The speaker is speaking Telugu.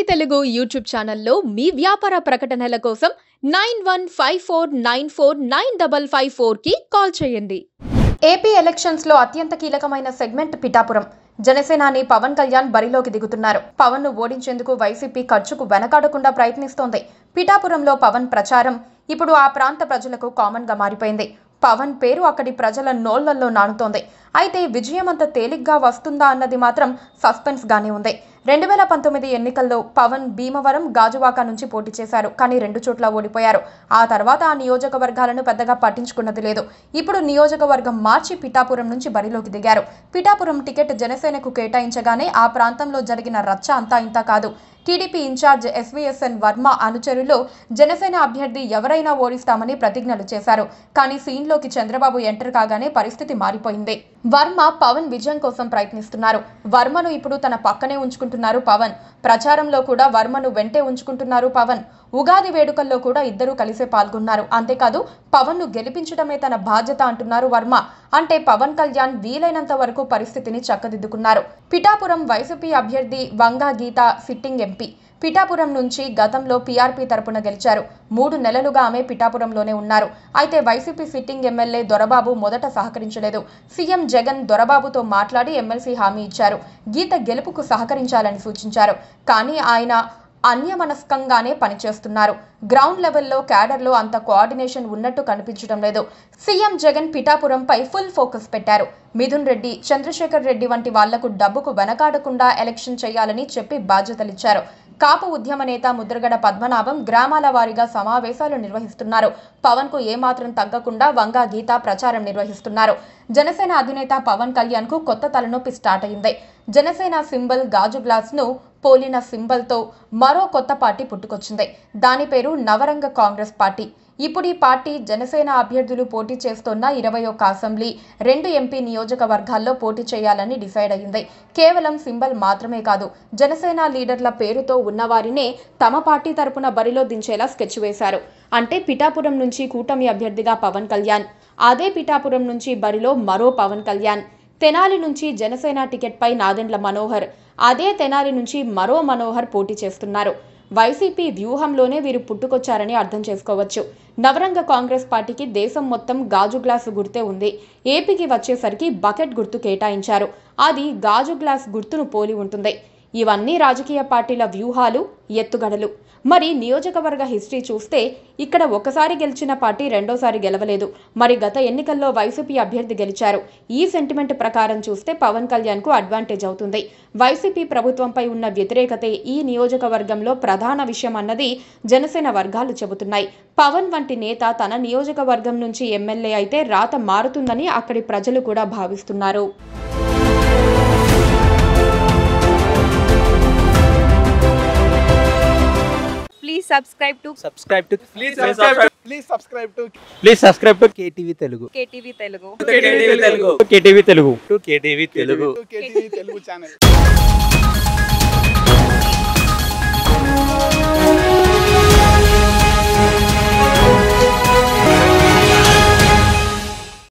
తెలుగు యూట్యూబ్ ఛానల్లో మీ వ్యాపార ప్రకటనల కోసం nine one five four nine four nine double five ఫోర్కి కాల్ చేయండి ఏపీ ఎలక్షన్స్ లో అత్యంత కీలకమైన సెగ్మెంట్ పిఠాపురం జనసేనాని పవన్ కళ్యాణ్ బరిలోకి దిగుతున్నారు పవన్ ను ఓడించేందుకు వైసీపీ ఖర్చుకు వెనకాడకుండా ప్రయత్నిస్తోంది పిఠాపురంలో పవన్ ప్రచారం ఇప్పుడు ఆ ప్రాంత ప్రజలకు కామన్ గా మారిపోయింది పవన్ పేరు అక్కడి ప్రజల నోళ్లలో నానుతోంది అయితే విజయం అంత తేలిగ్గా వస్తుందా అన్నది మాత్రం సస్పెన్స్ గానే ఉంది రెండు వేల పంతొమ్మిది ఎన్నికల్లో పవన్ భీమవరం గాజువాక నుంచి పోటీ చేశారు కానీ రెండు చోట్ల ఓడిపోయారు ఆ తర్వాత ఆ నియోజకవర్గాలను పెద్దగా పట్టించుకున్నది లేదు ఇప్పుడు నియోజకవర్గం మార్చి పిఠాపురం నుంచి బరిలోకి దిగారు పిఠాపురం టికెట్ జనసేనకు కేటాయించగానే ఆ ప్రాంతంలో జరిగిన రచ్చ అంతా ఇంత కాదు టీడీపీ ఇన్ఛార్జ్ ఎస్వీఎస్ఎన్ వర్మ అనుచరులు జనసేన అభ్యర్థి ఎవరైనా ఓడిస్తామని ప్రతిజ్ఞలు చేశారు కానీ సీన్లోకి చంద్రబాబు ఎంటర్ కాగానే పరిస్థితి మారిపోయింది వర్మ పవన్ విజయం కోసం ప్రయత్నిస్తున్నారు వర్మను ఇప్పుడు తన పక్కనే ఉంచుకుంటున్నారు పవన్ ప్రచారంలో కూడా వర్మను వెంటే ఉంచుకుంటున్నారు పవన్ ఉగాది వేడుకల్లో కూడా ఇద్దరూ కలిసే పాల్గొన్నారు అంతేకాదు పవన్ ను గెలిపించడమే తన బాధ్యత అంటున్నారు వర్మ అంటే పవన్ కళ్యాణ్ వీలైనంత వరకు పరిస్థితిని చక్కదిద్దుకున్నారు పిఠాపురం వైసీపీ అభ్యర్థి వంగా గీత సిట్టింగ్ ఎంపీ పిఠాపురం నుంచి గతంలో పీఆర్పీ తరపున గెలిచారు మూడు నెలలుగా ఆమె పిఠాపురంలోనే ఉన్నారు అయితే వైసీపీ సిట్టింగ్ ఎమ్మెల్యే దొరబాబు మొదట సహకరించలేదు సీఎం జగన్ దొరబాబుతో మాట్లాడి ఎమ్మెల్సీ హామీ ఇచ్చారు గీత గెలుపుకు సహకరించాలని సూచించారు కానీ ఆయన అన్యమనస్కంగానే పనిచేస్తున్నారు గ్రౌండ్ లెవెల్లో క్యాడర్లో అంత కోఆర్డినేషన్ ఉన్నట్టు కనిపించడం లేదు సీఎం జగన్ పిఠాపురంపై ఫుల్ ఫోకస్ పెట్టారు మిథున్ రెడ్డి చంద్రశేఖర్ రెడ్డి వంటి వాళ్లకు డబ్బుకు వెనకాడకుండా ఎలక్షన్ చేయాలని చెప్పి బాధ్యతలిచ్చారు కాపు ఉద్యమ నేత ముద్రగడ పద్మనాభం గ్రామాల వారీగా సమావేశాలు నిర్వహిస్తున్నారు పవన్ కు ఏమాత్రం తగ్గకుండా వంగా గీత ప్రచారం నిర్వహిస్తున్నారు జనసేన అధినేత పవన్ కళ్యాణ్ కు కొత్త తలనొప్పి స్టార్ట్ అయింది జనసేన సింబల్ గాజు గ్లాస్ ను పోలిన సింబల్ తో మరో కొత్త పార్టీ పుట్టుకొచ్చింది దాని పేరు నవరంగ కాంగ్రెస్ పార్టీ ఇప్పుడు ఈ పార్టీ జనసేన అభ్యర్థులు పోటీ చేస్తున్న ఇరవై ఒక్క అసెంబ్లీ రెండు ఎంపీ నియోజకవర్గాల్లో పోటీ చేయాలని డిసైడ్ అయింది కేవలం సింబల్ మాత్రమే కాదు జనసేన లీడర్ల పేరుతో ఉన్నవారినే తమ పార్టీ తరపున బరిలో దించేలా స్కెచ్ వేశారు అంటే పిఠాపురం నుంచి కూటమి అభ్యర్థిగా పవన్ కళ్యాణ్ అదే పిఠాపురం నుంచి బరిలో మరో పవన్ కళ్యాణ్ తెనాలి నుంచి జనసేన టికెట్పై నాదెండ్ల మనోహర్ అదే తెనాలి నుంచి మరో మనోహర్ పోటీ చేస్తున్నారు వైసీపీ వ్యూహంలోనే వీరు పుట్టుకొచ్చారని అర్థం చేసుకోవచ్చు నవరంగ కాంగ్రెస్ పార్టీకి దేశం మొత్తం గాజు గ్లాసు గుర్తే ఉంది ఏపీకి వచ్చేసరికి బకెట్ గుర్తు కేటాయించారు అది గాజు గ్లాస్ గుర్తును పోలి ఉంటుంది ఇవన్నీ రాజకీయ పార్టీల వ్యూహాలు ఎత్తుగడలు మరి నియోజకవర్గ హిస్టరీ చూస్తే ఇక్కడ ఒకసారి గెలిచిన పార్టీ రెండోసారి గెలవలేదు మరి గత ఎన్నికల్లో వైసీపీ అభ్యర్థి గెలిచారు ఈ సెంటిమెంట్ ప్రకారం చూస్తే పవన్ కళ్యాణ్ కు అడ్వాంటేజ్ అవుతుంది వైసీపీ ప్రభుత్వంపై ఉన్న వ్యతిరేకతే ఈ నియోజకవర్గంలో ప్రధాన విషయం అన్నది జనసేన వర్గాలు చెబుతున్నాయి పవన్ వంటి నేత తన నియోజకవర్గం నుంచి ఎమ్మెల్యే అయితే రాత మారుతుందని అక్కడి ప్రజలు కూడా భావిస్తున్నారు Please subscribe to subscribe to Please subscribe to please subscribe to please subscribe to KTV Telugu KTV Telugu. KTV Telugu KTV Telugu to KTV Telugu to KTV Telugu channel.